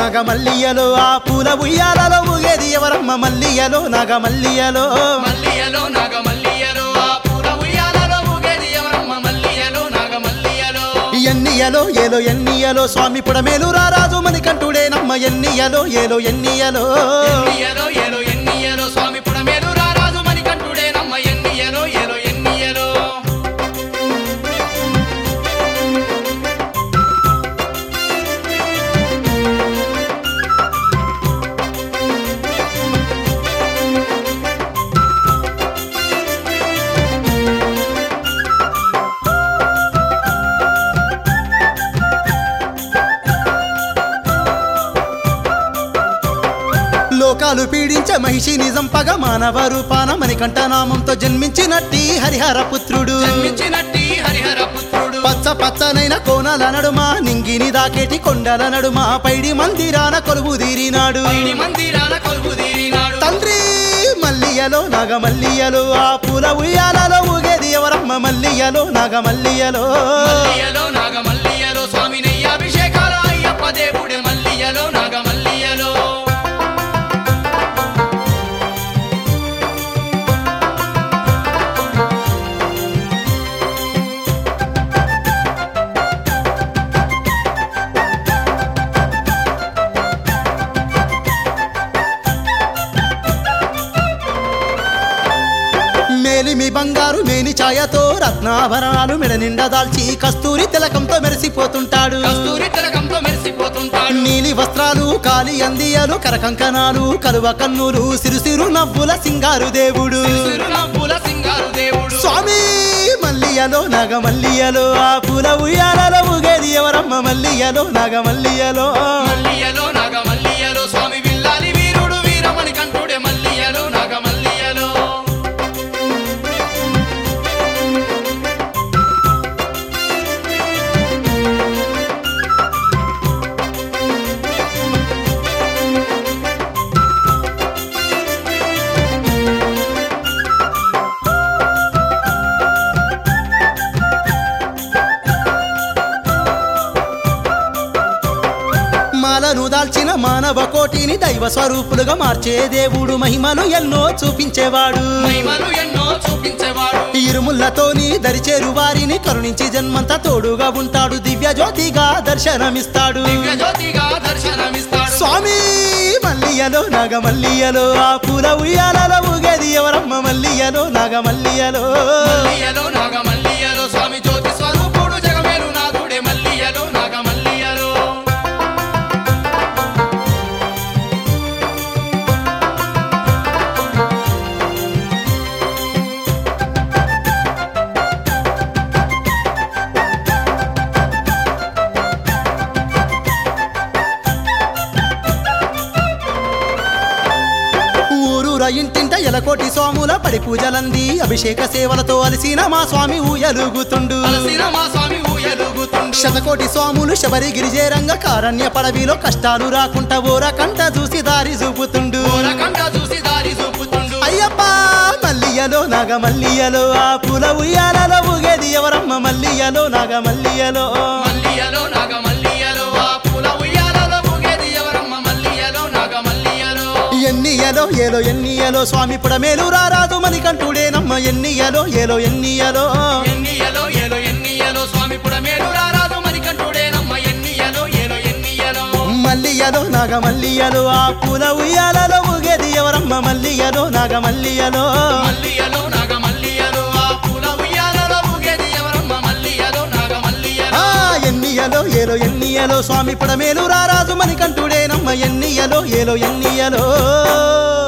నాగమల్లియలో ఆ పూల ఉయ్యాలలో ఊగేది ఎవరమ్మ మల్లియలో నాగమల్లియలో మల్లియలో నాగ మల్లియలో ఆ పూల ఉయ్యాలలో ఊగేది ఎవరమ్మ మల్లియలో నాగ మల్లియలో ఎన్నియలో ఏలో ఎన్నియలో స్వామి పుడమేలు రారాజు మణికంఠుడే నమ్మ ఎన్నియలో ఏలో ఎన్నియలో ఎన్నియలో ఏలో ఎన్నియలో స్వామి పుడమేలు రారాజు మణికంఠుడే నమ్మ ఎన్నియలో ఏలో ఎన్నియలో లోకాలు పీడించే మహిషి నిజం పగ మానవ రూపాన మణికంఠ నామంతో జన్మించినట్టి హరిహర పుత్రుడు జన్మించినట్టి హరిహర పుత్రుడు పచ్చ పచ్చనైన కోనల నడుమ నింగిని దాకేటి కొండల నడుమ పైడి మందిరాన కొలువు తీరినాడు పైడి మందిరాన కొలువు తీరినాడు తండ్రి మల్లియలో నాగమల్లియలో ఆ పూల ఉయ్యాలలో ఊగేది ఎవరమ్మ మల్లియలో నాగమల్లియలో మల్లియలో నాగ మల్లియలో స్వామి నెయ్యాభిషేకాల అయ్యప్ప దేవుడే మల్లియలో నాగ మల్లియలో మేలిమి బంగారు మేని ఛాయతో రత్నాభరణాలు మెడ నిండా దాల్చి కస్తూరి తిలకంతో మెరిసిపోతుంటాడు కస్తూరి తిలకంతో మెరిసిపోతుంటాడు నీలి వస్త్రాలు కాలి అందియలు కరకంకణాలు కలువ కన్నులు సిరుసిరు నవ్వుల సింగారు దేవుడు సిరునవ్వుల సింగారు దేవుడు స్వామి మల్లియలో నాగమల్లియలో ఆ పూల ఉయ్యాలలో ఊగేది ఎవరమ్మ మల్లియలో నాగమల్లియలో మల్లియలో నాగ మల్లియలో స్వామి విల్లాలి వీరుడు వీరమణి కంఠుడే మల్లియలో నాగ మల్లియలో మాలను దాల్చిన మానవ కోటిని దైవ స్వరూపులుగా మార్చే దేవుడు మహిమలు ఎన్నో చూపించేవాడు మహిమలు ఎన్నో చూపించేవాడు ఇరుములతోని దరిచేరు వారిని కరుణించి జన్మంతా తోడుగా ఉంటాడు దివ్య జ్యోతిగా దర్శనమిస్తాడు దివ్య జ్యోతిగా దర్శనమిస్తాడు స్వామి మల్లియలో నాగమల్లియలో ఆ పూల ఉయ్యాలలో ఊగేది ఎవరమ్మ మల్లియలో నాగమల్లియలో మల్లియలో నాగ మల్లియలో స్వామి జ్యోతి స్వరూపుడు జగమేలు నాథుడే మల్లియలో నాగ మల్లియలో ఊరూర ఇంటింట ఎలకోటి స్వాముల పడి పూజలంది అభిషేక సేవలతో అలసిన మా స్వామి ఊయలుగుతుండు అలసిన మా స్వామి ఊయలుగుతుండు శతకోటి స్వాములు శబరిగిరి చేరంగ కారణ్య పడవిలో కష్టాలు రాకుండా ఓర కంట చూసి దారి చూపుతుండు ఓరకంట చూసి దారి చూపుతుండు అయ్యప్ప మల్లియలో నాగ మల్లియలో ఆ పూల ఉయ్యాలలో ఊగేది ఎవరమ్మ మల్లియలో నాగ మల్లియలో మల్లియలో నాగ మల్లియలో ఆ పూల ఉయ్యాలలో ఊగేది ఎవరమ్మ మల్లియలో నాగ మల్లియలో ఎన్నియలో ఏలో ఎన్నియలో స్వామి పుడమేలు రారాదు మణికంఠుడే నమ్మ ఎన్నియలో ఏలో ఎన్నియలో ఎన్నియలో ఏలో ఎన్నియలో స్వామి పుడమేడు రారాదు మణికంఠుడే నమ్మ ఎన్నియలో ఏలో ఎన్నియలో మల్లియలో నాగ మల్లియలో ఆ పూల ఉయ్యాలలో ఊగేది ఎవరమ్మ మల్లియలో నాగ మల్లియలో మల్లియలో నాగ మల్లియలో ఆ పూల ఉయ్యాలలో ఊగేది ఎవరమ్మ మల్లియలో నాగ మల్లియలో ఆ ఎన్నియలో ఏలో ఎన్నియలో స్వామి పుడమేలు రారాజు మణికంఠుడే నమ్మ ఎన్నియలో ఏలో ఎన్నియలో